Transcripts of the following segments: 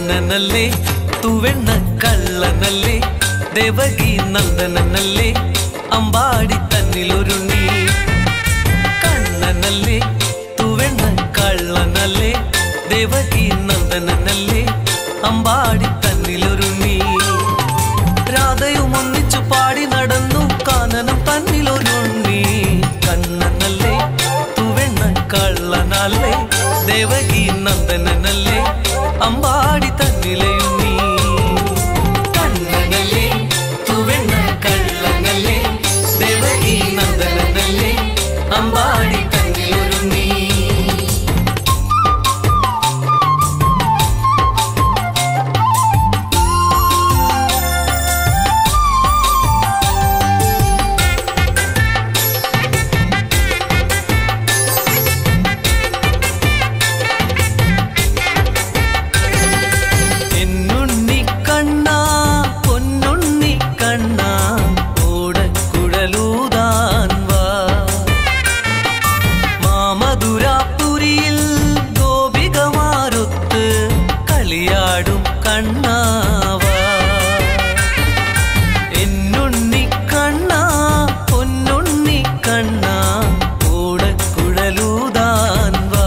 കണ്ണനല്ലേ തുവെണ്ണ കള്ളനല്ലേ ദേവകി നന്ദനല്ലേ അമ്പാടി തന്നിലൊരുണ്ണി കണ്ണനല്ലേ തുവെണ്ണ കള്ളനല്ലേ ദേവകി നന്ദനല്ലേ അമ്പാടി തന്നിലൊരുണ്ണി രാധയും ഒന്നിച്ചു പാടി നടന്നു കാനനം തന്നിലൊരുണ്ണി കണ്ണനല്ലേ തുവെണ്ണ കള്ളനല്ലേ ദേവകി നന്ദനല്ലേ അമ്പാടി തന്നിലയുണ്ണി കണ്ണനല്ലേ തുവെണ്ണ കള്ളനല്ലേ ദേവകി നന്ദനല്ലേ അമ്പാടി തന്നിലൊരുണ്ണി എന്നുണ്ണി കണ്ണാ പൊന്നുണ്ണി കണ്ണാ ഓടക്കുഴലൂതാൻ വാ മാമധുരാപുരിയിൽ ഗോപികമാരൊത്ത് കളിയാടും കണ്ണാവാ എന്നുണ്ണി കണ്ണാ പൊന്നുണ്ണി കണ്ണാ ഓടക്കുഴലൂതാൻ വാ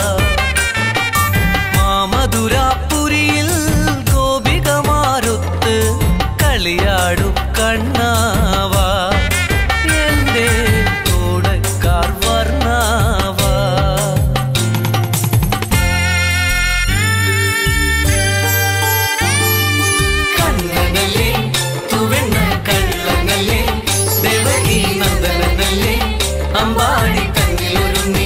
മാമധുരാപുരിയിൽ ഗോപികമാരൊത്ത് കളിയാടും കണ്ണാവാ എന്റെ ഓടക്കാർ വർണ്ണാവാ കണ്ണനല്ലേ തുവെണ്ണ കള്ളനല്ലേ ദേവകി നന്ദനല്ലേ അമ്പാടി കണ്ണിലൊരുങ്ങി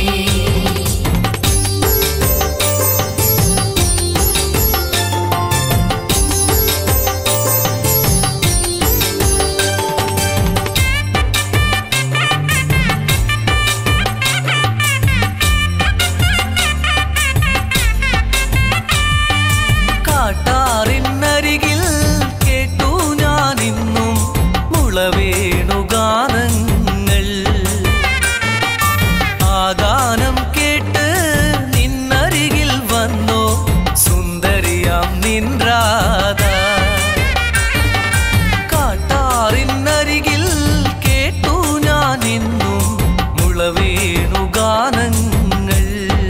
കാട്ടാറിനരികിൽ കേട്ടു ഞാനിന്നും മുളവേണുഗാനങ്ങൾ ആ ഗാനം കേട്ട് നിന്നരികിൽ വന്നോ സുന്ദരിയാം നിൻരാധ കാട്ടാറിനരികിൽ കേട്ടു ഞാനിന്നും മുളവേണുഗാനങ്ങൾ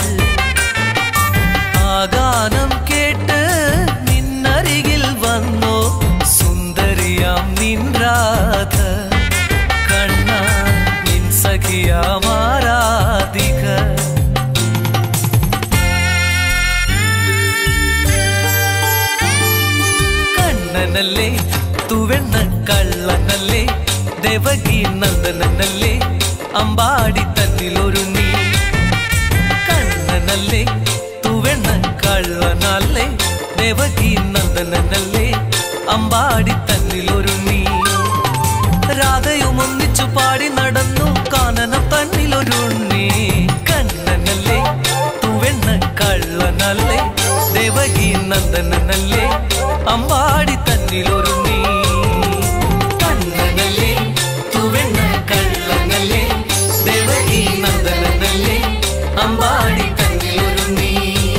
ആ ഗാനം കേട്ട് നിന്നരികിൽ വന്നോ സുന്ദരിയാം നിൻരാധ കണ്ണ നിൻ സഖിയാമാരാധിക കണ്ണനല്ലേ തുവെണ്ണ കള്ളനല്ലേ ദേവകി നന്ദനല്ലേ അമ്പാടി തന്നിലൊരുണ്ണി കണ്ണനല്ലേ തുവെണ്ണ കള്ളനല്ലേ ദേവകി നന്ദനല്ലേ അമ്പാടി തന്നിലൊരുണ്ണി രാധയും ഒന്നിച്ചു പാടി നടന്നു കാനനം തന്നിലൊരുണ്ണി കണ്ണനല്ലേ തുവെണ്ണ കള്ളനല്ലേ ദേവകി നന്ദനല്ലേ അമ്പാടി തന്നിലൊരുണ്ണി കണ്ണനല്ലേ തുവെണ്ണ കള്ളനല്ലേ ദേവകി നന്ദനല്ലേ അമ്പാടി തന്നിലൊരുണ്ണി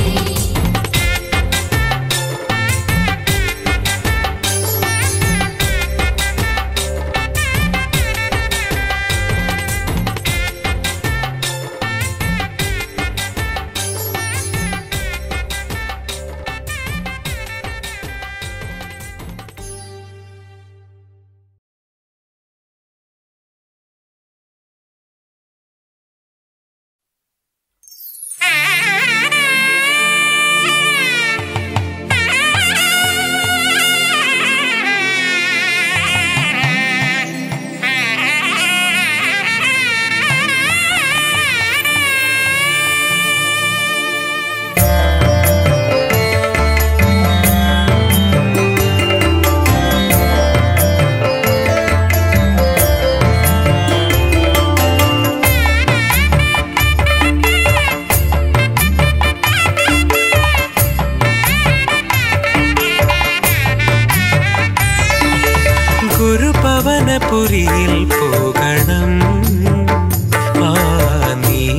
ഗുരുപവനപുരിയിൽ പോകണം ആ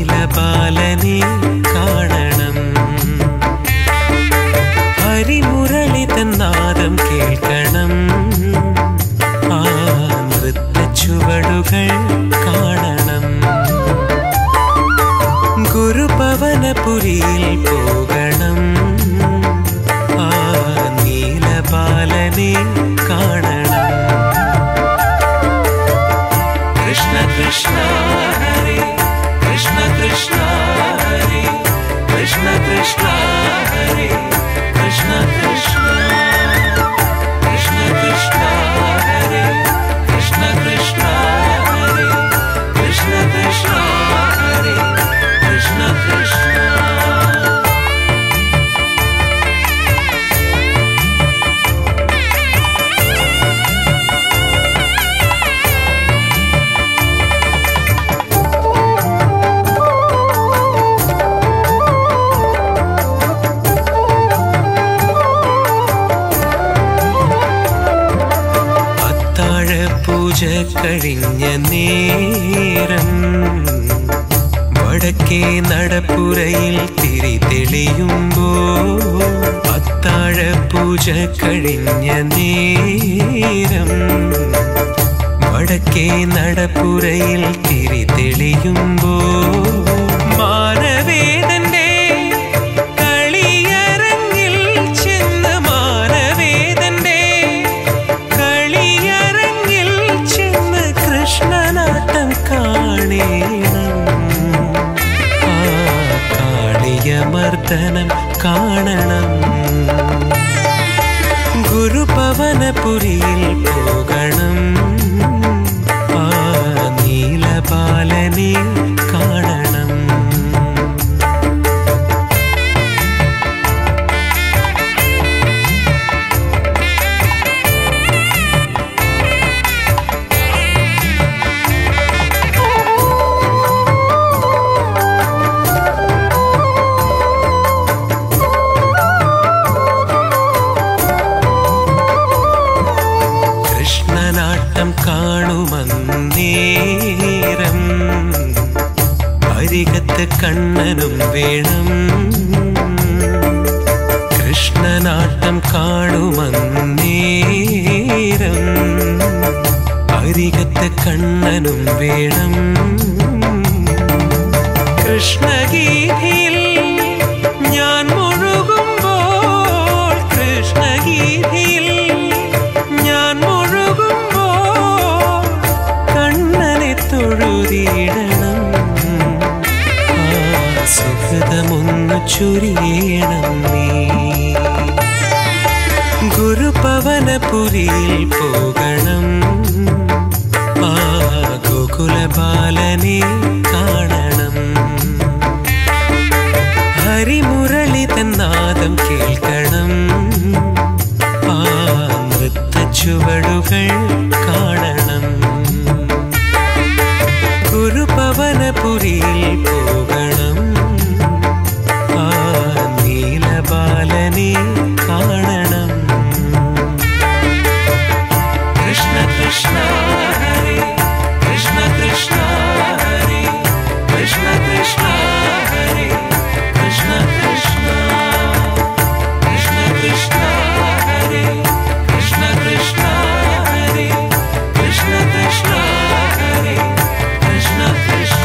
നീലബാലനെ കാണണം ഹരിമുര ഗുരുഭവനപുരിയിൽ പോകണം ആ നീലപാലനെ കാണണം കൃഷ്ണ കൃഷ്ണ ഹരേ കൃഷ്ണ കൃഷ്ണ ഹരേ കൃഷ്ണ കൃഷ്ണ ഹരേ കൃഷ്ണ കൃഷ്ണ കൃഷ്ണ കൃഷ്ണ ഹരേ കൃഷ്ണ കൃഷ്ണ ഹരേ കൃഷ്ണ കൃഷ്ണ ഹരേ കൃഷ്ണ കൃഷ്ണ അത്താഴ പൂജ കഴിഞ്ഞ നേരം വടക്കേ നടപ്പുരയിൽ തിരി തെളിയുമ്പോ അത്താഴ പൂജ കഴിഞ്ഞ നേരം വടക്കേ നടപ്പുരയിൽ തിരി തെളിയുമ്പോ മാനവേദന്റെ കളിയരങ്ങിൽ ചെന്ന് മാനവേദന്റെ കളിയരങ്ങിൽ ചെന്ന് കൃഷ്ണനാട്ടം കാണേണം ആ കാളിയമർദ്ദനം കാണണം ഗുരുഭവനപുരിയിൽ പോകണം ആ നീലപാലനെ കാണണം കൃഷ്ണനാട്ടം കാണുമന്നേരം അരികത്ത് കണ്ണനും വേണം കൃഷ്ണനാട്ടം കാണുമന്നേരം അരികത്ത് കണ്ണനും വേണം കൃഷ്ണഗീതിയിൽ ഞാൻ മുഴുകുമ്പോൾ കൃഷ്ണഗീതിയിൽ ഞാൻ മുഴുകുമ്പോൾ കണ്ണനെ തൊഴുതിയിടണം ആ സുഹൃതമൊന്നു ചുരിയണം നീ ഗുരുപവനപുരിയിൽ പോകണം ആ ഗോകുലബാലനെ കാണണം ഹരിമുരളി തന്നാദം കേൾക്കണം ആ നൃത്ത ചുവടുകൾ കാണണം ഗുരുപവനപുരിയിൽ പോകണം ആ നീലബാലനെ കാണണം കൃഷ്ണ കൃഷ്ണ ഹരേ കൃഷ്ണ കൃഷ്ണ ഹരേ കൃഷ്ണ കൃഷ്ണ ഹരേ കൃഷ്ണ കൃഷ്ണ കൃഷ്ണ കൃഷ്ണ ഹരേ കൃഷ്ണ കൃഷ്ണ ഹരേ കൃഷ്ണ കൃഷ്ണ ഹരേ കൃഷ്ണ കൃഷ്ണ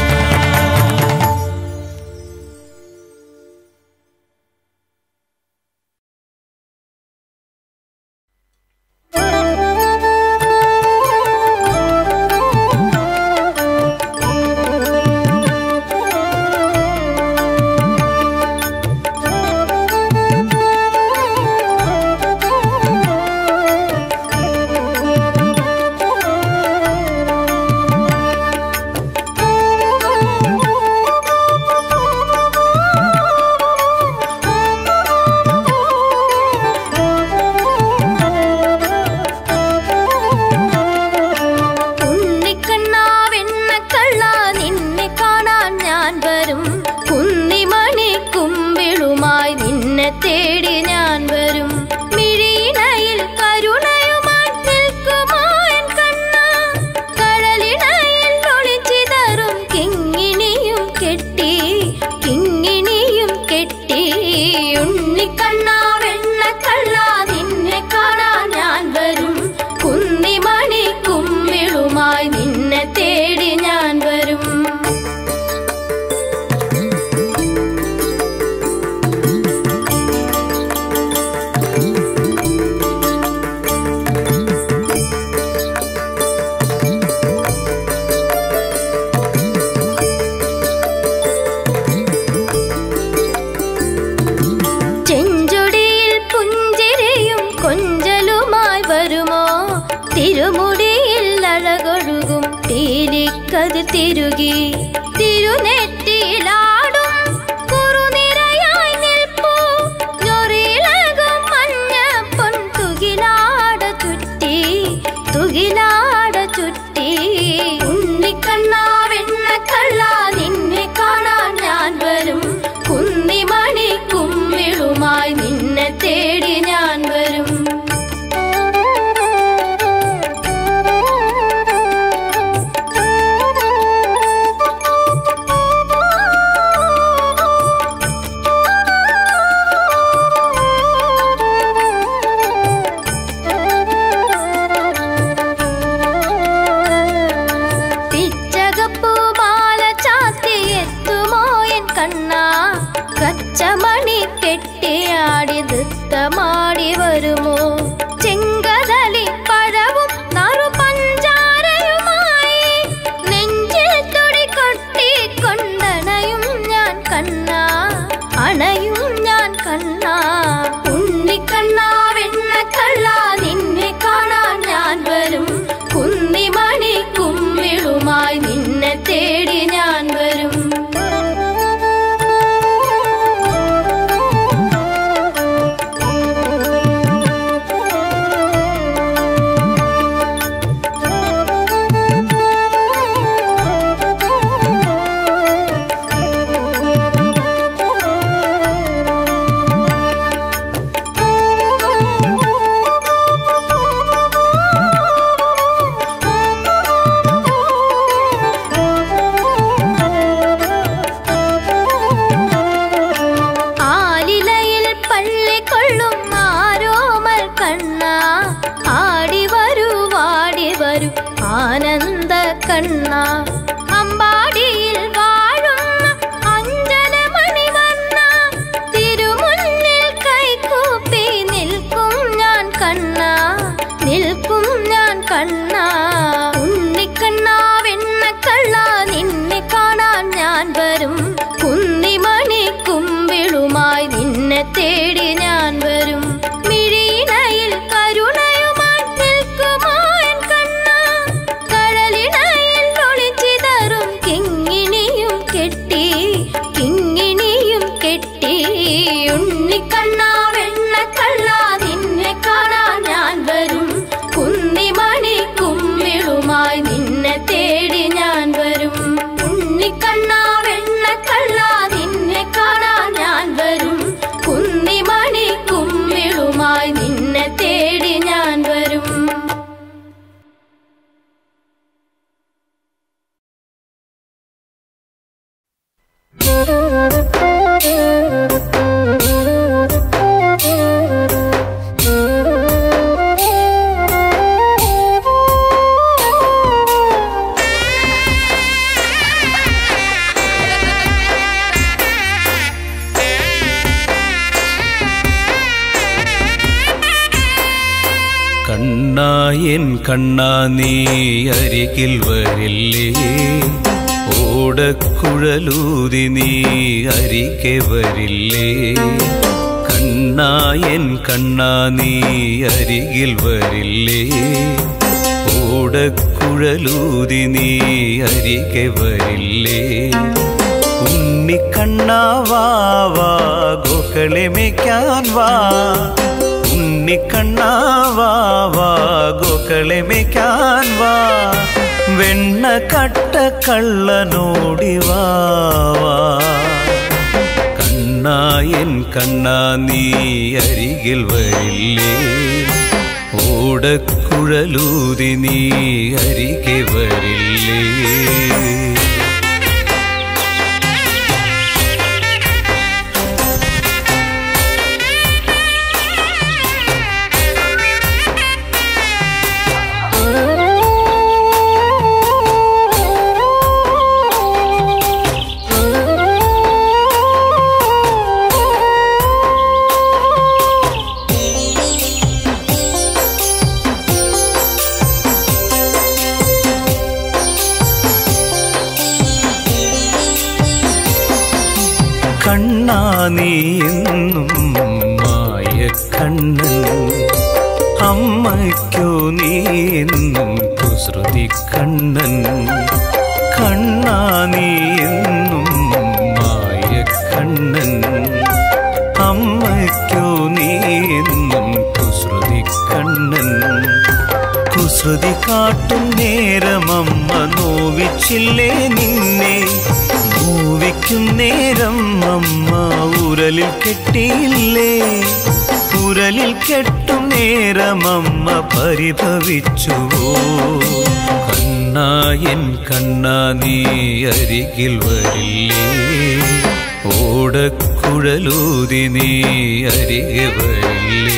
ഉണ്ണിക്കണ്ണാവെണ്ണക്കള്ള നിന്നെ കാണാൻ ഞാൻ വരും കുന്നിമണി കുമ്പിളുമായി നിന്നെ തേടി ഞാൻ വരും മിഴിയിണയിൽ കരുണയുമായി നിൽക്കുമോ എൻ കണ്ണാ കടലിണയിൽ ഒളിച്ചിതറും കിങ്ങിണിയും കെട്ടി കിങ്ങിണിയും കെട്ടി ഉണ്ണിക്കണ്ണാവെണ്ണക്കള്ള നിന്നെ കാണാൻ ഞാൻ വരും കുന്നിമണി കുമ്പിളുമായി നിന്നെ തേടി ഞാൻ വരും തിരുകി തിരുനെറ്റിയിലാടും കുറുനിരയായി നിൽപ്പൂ ഞൊറിയിളകും മഞ്ഞ പൊൻ തുകിലാട ചുറ്റി തുകിലാട ചുറ്റി ഉണ്ണിക്കണ്ണാ വെണ്ണക്കള്ള നിന്നെ കാണാൻ ഞാൻ വരും കുന്നിമണി കുമ്മിളുമായി നിന്നെ തേടി ഞാൻ വരും പിച്ചകപ്പൂമാല ചാത്തി എത്തുമോ എൻ കണ്ണാ കച്ചമണി കെട്ടിയാടി നൃത്തമാടി വരുമോ ചെങ്കതലി പഴവും നറു പഞ്ചാരയുമായി നെഞ്ചിൽ തുടി കൊട്ടി കൊണ്ടണയും ഞാൻ കണ്ണാ അണയും ഞാൻ കണ്ണാ ഉണ്ണിക്കണ്ണാ വെണ്ണക്കള്ള നിന്നെ കാണാൻ ഞാൻ വരും കുന്നിമണി കുമ്മിളുമായി നിന്നെ തേടി ഞാൻ വരും ആലിലയിൽ പള്ളിക്കൊള്ളും ആരോമൽ കണ്ണ ആടി വരൂ വാടി വരൂ ആനന്ദ കണ്ണ അമ്പാടിയിൽ വാഴും അഞ്ജനമണി വർണ്ണ തിരുമുന്നിൽ കൈകൂപ്പി നിൽക്കും ഞാൻ കണ്ണ നിൽക്കും ഞാൻ കണ്ണ ഉണ്ണിക്കണ്ണ വെണ്ണക്കള്ള നിന്നെ കാണാൻ ഞാൻ വരും കുന്നിമണി കുമ്പിളുമായി നിന്നെ തേടി ഞാൻ വരും മിഴിയിണയിൽ കരുണയുമായി നിൽക്കുമോ എൻ കണ്ണ കടലിണയിൽ ഒളിച്ചിതറും കിങ്ങിണിയും കെട്ടി കിങ്ങിണിയും കെട്ടി ഉണ്ണിക്കണ്ണ വെണ്ണക്കള്ള നിന്നെ കാണാൻ ഞാൻ വരും കുന്നിമണി കുമ്മിളുമായി നിന്നെ തേടി ഞാൻ വരും ഉണ്ണിക്കണ്ണ വെണ്ണക്കള്ള നിന്നെ കാണാൻ ഞാൻ വരും കുന്നിമണി കുമ്മിളുമായി നിന്നെ തേടി ഞാൻ വരും കണ്ണായൻ കണ്ണാ നീ അരികിൽ വരില്ലേ ഓടക്കുഴലൂതി നീ അരികെ വരില്ലേ കണ്ണായൻ കണ്ണാ നീ അരികിൽ വരില്ലേ ഓടക്കുഴലൂതി നീ അരികെ വരില്ലേ ഉണ്ണിക്കണ്ണാ വാ വാ ഗോക്കളെ മേയ്ക്കാൻ വാ ഉണ്ണിക്കണ്ണാ വാ വാ ഗോക്കളെ മേയ്ക്കാൻ വാ വെണ്ണ കട്ട കള്ളനോടി വാ വാ കണ്ണായൻ കണ്ണാ നീ അരികിൽ വരില്ലേ ഓടക്കുഴലൂതി നീ അരികെ വരില്ലേ കണ്ണാ നീ എന്നും മായ കണ്ണൻ അമ്മയ്ക്കോ നീ എന്നും കുസൃതി കണ്ണൻ കണ്ണാ നീ എന്നും മായ കണ്ണൻ അമ്മയ്ക്കോ നീ എന്നും കുസൃതി കണ്ണൻ കുസൃതി കാട്ടും നേരം അമ്മ നോവിച്ചില്ലേ നിന്നെ നോവിക്കും നേരം അമ്മ ഉരലിൽ കെട്ടിയില്ലേ ഉരലിൽ കെട്ടും നേരം അമ്മ പരിഭവിച്ചുവോ കണ്ണായൻ കണ്ണാ നീ അരികിൽ വരില്ലേ ഓടക്കുഴലൂതി നീ അരികെ വരില്ലേ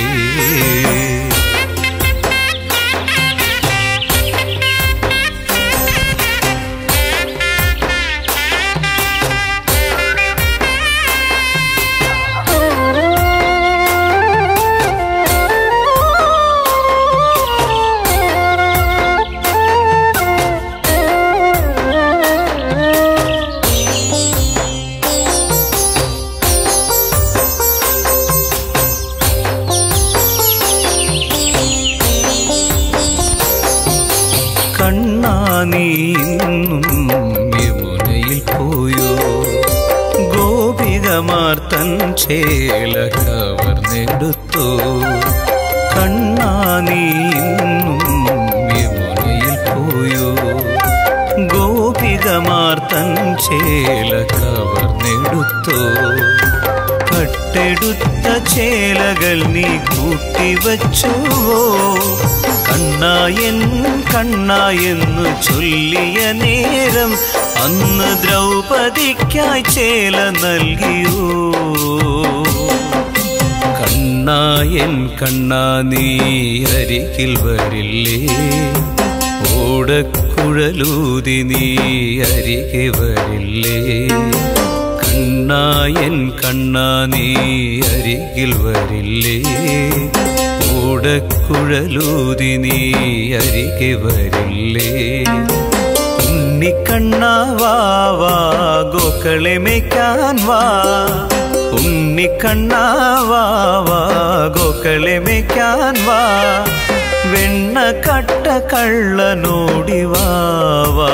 കണ്ണാ നീ ഇന്നും യമുനയിൽ പോയോ ഗോപികമാർ തൻ ചേല കവർന്നെടുത്തോ കണ്ണാ നീ ഇന്നും യമുനയിൽ പോയോ ഗോപികമാർ തൻ ചേല കവർന്നെടുത്തോ കട്ടെടുത്ത ചേലകൾ നീ കൂട്ടിവച്ചുവോ കണ്ണായൻ കണ്ണായെന്നു ചൊല്ലിയ നേരം അന്ന് ദ്രൗപദിക്കായി ചേല നൽകിയോ കണ്ണായൻ കണ്ണാ നീ അരികിൽ വരില്ലേ ഓടക്കുഴലൂതി നീ അരികെ വരില്ലേ കണ്ണായൻ കണ്ണാ നീ അരികിൽ വരില്ലേ ഓടക്കുഴലൂതി നീ അരികെ വരില്ലേ ഉണ്ണിക്കണ്ണാ വാ വാ ഗോക്കളെ മേയ്ക്കാൻ വാ ഉണ്ണിക്കണ്ണാ വാ വാ ഗോക്കളെ മേയ്ക്കാൻ വാ വെണ്ണ കട്ട കള്ളനോടി വാ വാ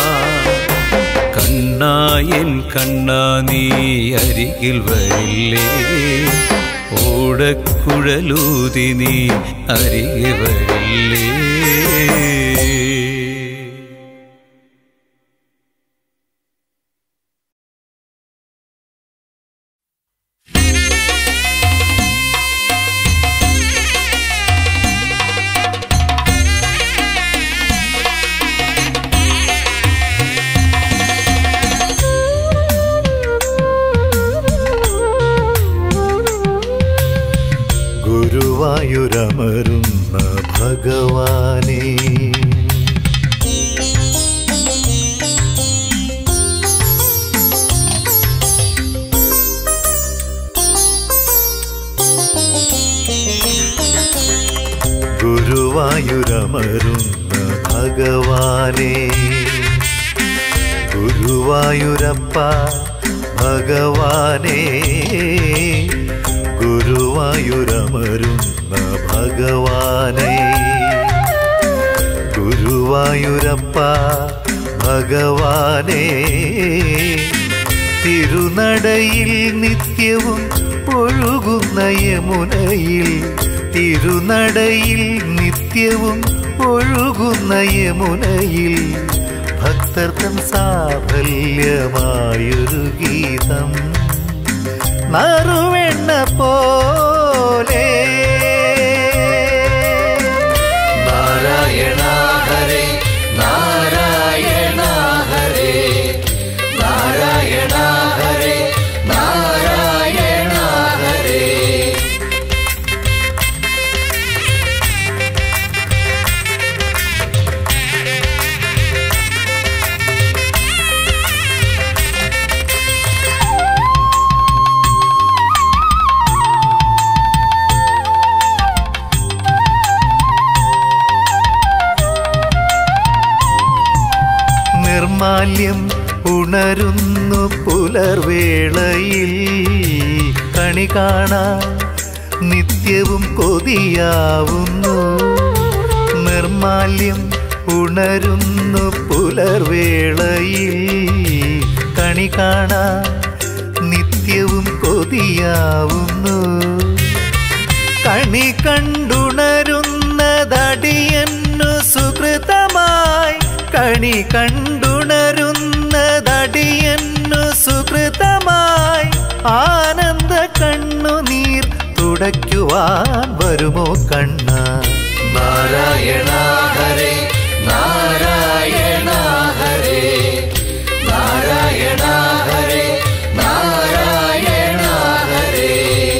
കണ്ണായൻ കണ്ണാ നീ അരികിൽ വരില്ലേ ഓടക്കുഴലൂതി നീ അരികെ വരില്ലേ ഗുരുവായൂരമരുന്ന ഭഗവാനേ ഗുരുവായൂരമരുന്ന ഭഗവാനേ ഗുരുവായൂരപ്പ ഭഗവാനേ ഗുരുവായൂരമരുന്ന ഭഗവാനേ ഗുരുവായൂരപ്പ ഭഗവാനേ തിരുനടയിൽ നിത്യവും ഒഴുകുന്ന യമുനയിൽ തിരുനടയിൽ നിത്യവും ഒഴുകുന്ന യമുനയിൽ ഭക്തർക്കൻ സാഫല്യമായൊരു ഗീതം നറുവെണ്ണ പോലെ നാരായണ ഹരേ നാരായണ ഹരേ നാരായണ ഹരേ നാരായണ ഹരേ നിർമാല്യം ഉണരുന്നു പുലർവേളയിൽ കണി കാണാൻ നിത്യവും കൊതിയാവുന്നു നിർമാല്യം ഉണരുന്നു പുലർവേളയിൽ കണി കാണാൻ നിത്യവും കൊതിയാവുന്നു കണി കണ്ടുണരുന്നതടിയന്നു സുഹൃതമായി കണി കണ്ടുണരുന്നതടിയന്നു സുഹൃതമായി ആനന്ദ കണ്ണുനീർ തുടയ്ക്കുവാൻ വരുമോ കണ്ണ നാരായണ ഹരേ നാരായണ ഹരേ നാരായണ ഹരേ നാരായണ ഹരേ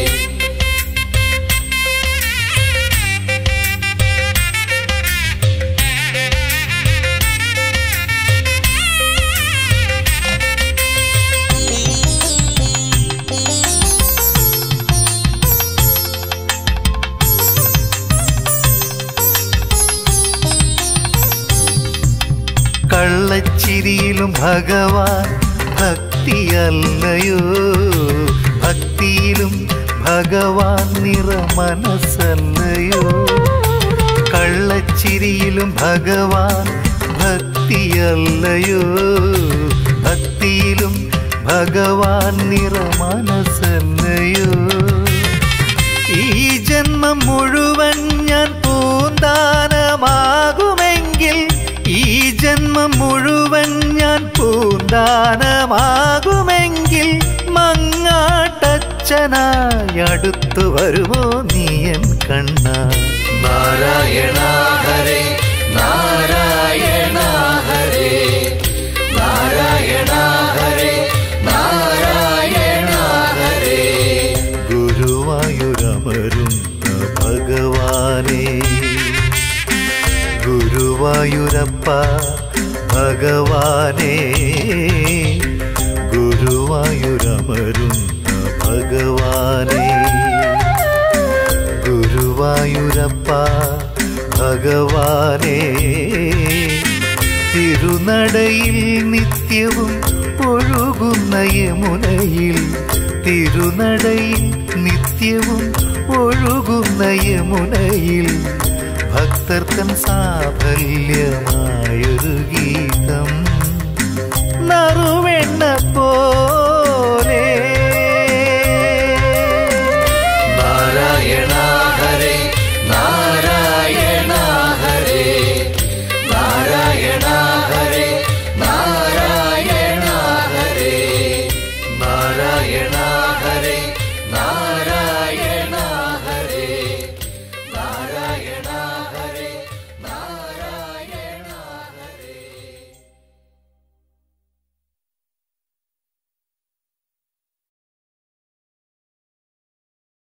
കള്ളച്ചിരിയിലും ഭഗവാൻ ഭക്തിയല്ലയോ ഭക്തിയിലും ഭഗവാൻ നിറ മനസ്സല്ലയോ കള്ളച്ചിരിയിലും ഭഗവാൻ ഭക്തിയല്ലയോ ഭക്തിയിലും ഭഗവാൻ നിറ മനസ്സല്ലയോ ഈ ജന്മം മുഴുവൻ ഞാൻ പൂന്താനമാകുമെങ്കിൽ ഈ ജന്മം മുഴുവൻ ഞാൻ പൂന്താനമാകുമെങ്കിൽ മങ്ങാട്ടച്ഛനായി അടുത്തു വരുമോ നീയൻ കണ്ണ നാരായണ ഹരേ നാരായണ ഹരേ നാരായണ ഹരേ നാരായണ ഹരേ ഗുരുവായൂരമരുന്ന ഭഗവാനേ ഗുരുവായൂരപ്പ ഭഗവാനേ ഗുരുവായൂരമരുന്ന ഭഗവാനേ ഗുരുവായൂരപ്പ ഭഗവാനേ തിരുനടയിൽ നിത്യവും ഒഴുകുന്ന യമുനയിൽ തിരുനടയിൽ നിത്യവും ഒഴുകുന്ന യമുനയിൽ ഭക്തർക്കൻ സാഫല്യമായൊരു ഗീതം നറുവെണ്ണ പോലെ